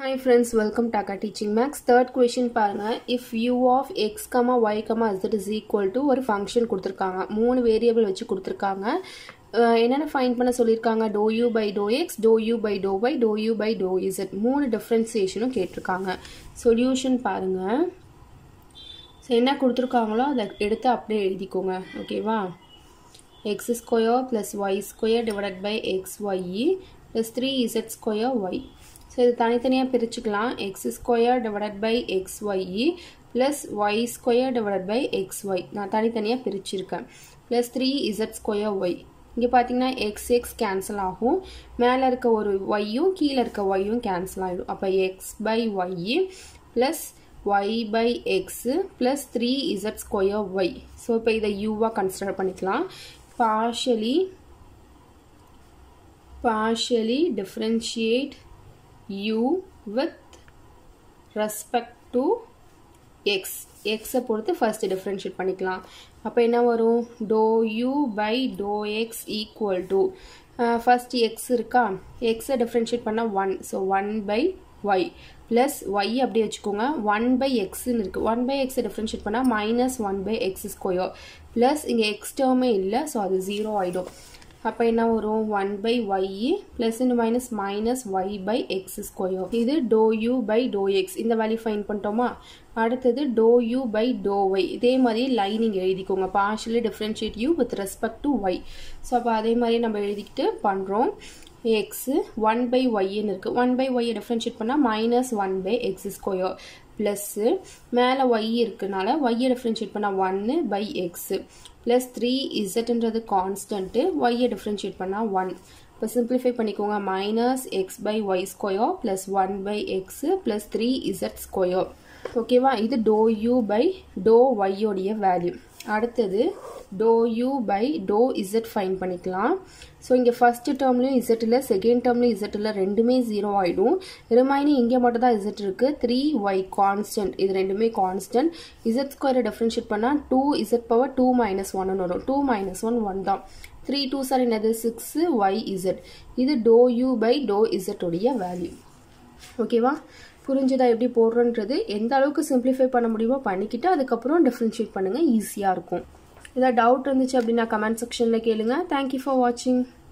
hi friends welcome டாக்கா teaching maths third question பாருங்கள் if u of x comma y comma z is equal to ஒரு function கொடுத்துருக்காங்க மூணு variable வச்சு கொடுத்துருக்காங்க அஹ் என்னென்ன ஃபைன் பண்ண சொல்லியிருக்காங்க doe u by doe x doe u by doe y doe u by doe z மூணு டிஃப்ரென்சியேஷனும் கேட்டிருக்காங்க சொல்யூஷன் பாருங்கள் ஸோ என்ன கொடுத்துருக்காங்களோ அதை எடுத்து அப்படியே எழுதிக்கோங்க ஓகேவா x square plus y square divided by x y plus three z square y so இது தனித்தனியாக பிரிச்சுக்கலாம் x square divided by x y plus y square divided by x y நான் தனித்தனியாக பிரிச்சிருக்கேன் plus three z square y இங்கே பார்த்தீங்கன்னா X X cancel ஆகும் மேலே இருக்க ஒரு ஒய்யும் கீழே இருக்க ஒய்யும் கேன்சல் ஆகிடும் அப்போ x by y plus y by x plus three z square y so இப்போ இதை யூவாக கன்சிடர் பண்ணிக்கலாம் partially partially differentiate u with respect to x எக்ஸை பொறுத்து ஃபர்ஸ்ட் டிஃப்ரென்ஷியேட் பண்ணிக்கலாம் அப்போ என்ன வரும் doe u by doe x equal to first x இருக்கா எக்ஸை டிஃப்ரென்ஷியேட் பண்ணால் one so one by y plus y அப்படியே வச்சுக்கோங்க ஒன் பை எக்ஸ்ன்னு இருக்குது ஒன் பை எக்ஸை டிஃப்ரென்ஷியேட் பண்ணால் minus one by x square plus இங்கே எக்ஸ் டேர்மே இல்லை ஸோ அது ஜீரோ ஆகிடும் அப்போ என்ன வரும் one by y plus into minus minus y by x square இது doe u by doe x இந்த வேல்யூ ஃபைன் பண்ணிட்டோமா அடுத்தது doe u by doe y இதே மாதிரி லைனிங் எழுதிக்கோங்க partially differentiate u with respect to y so அப்போ அதே மாதிரி நம்ம எழுதிக்கிட்டு பண்ணுறோம் எக்ஸு ஒன் பை ஒய்ன்னு இருக்குது ஒன் பை ஒய்யை டிஃப்ரென்ஷியேட் பண்ணால் minus one by x square plus மேலே ஒய் இருக்குனால ஒய்யை டிஃப்ரென்ஷியேட் பண்ணால் ஒன்று பை எக்ஸு ப்ளஸ் த்ரீ இசட்ன்றது கான்ஸ்டன்ட்டு ஒய்யை டிஃப்ரென்ஷியேட் பண்ணால் ஒன் இப்போ சிம்பிளிஃபை பண்ணிக்கோங்க minus x by y square plus one by x plus three z square ஓகேவா இது டோ யூ பை டோ ஒய்யோடைய வேல்யூ அடுத்தது doe u by doe z find பண்ணிக்கலாம் ஸோ இங்கே ஃபஸ்ட்டு டேர்ம்லையும் இசட் இல்லை செகண்ட் டேர்ம்லையும் இசட் இல்லை ரெண்டுமே ஜீரோ ஆகிடும் ரிமைனிங் இங்கே மட்டும் தான் இசட் இருக்குது த்ரீ ஒய் கான்ஸ்டன்ட் இது ரெண்டுமே கான்ஸ்டன்ட் இசட் ஸ்கொயரை டிஃப்ரென்ஷியேட் பண்ணால் two z power two minus ஒன்னு வரும் டூ மைனஸ் ஒன் ஒன் தான் த்ரீ டூ சார் என்னது சிக்ஸு ஒய் இசட் இது டோ யூ பை டோ இசட்டுடைய வேல்யூ ஓகேவா புரிஞ்சுதா எப்படி போடுறோன்றது எந்த அளவுக்கு சிம்பிளிஃபை பண்ண முடியுமோ பண்ணிக்கிட்டு அதுக்கப்புறம் டிஃப்ரென்ஷியேட் பண்ணுங்கள் ஈஸியாக இருக்கும் ஏதாவது டவுட் இருந்துச்சு அப்படின்னா கமெண்ட் செக்ஷனில் கேளுங்க தேங்க்யூ ஃபார் வாட்சிங்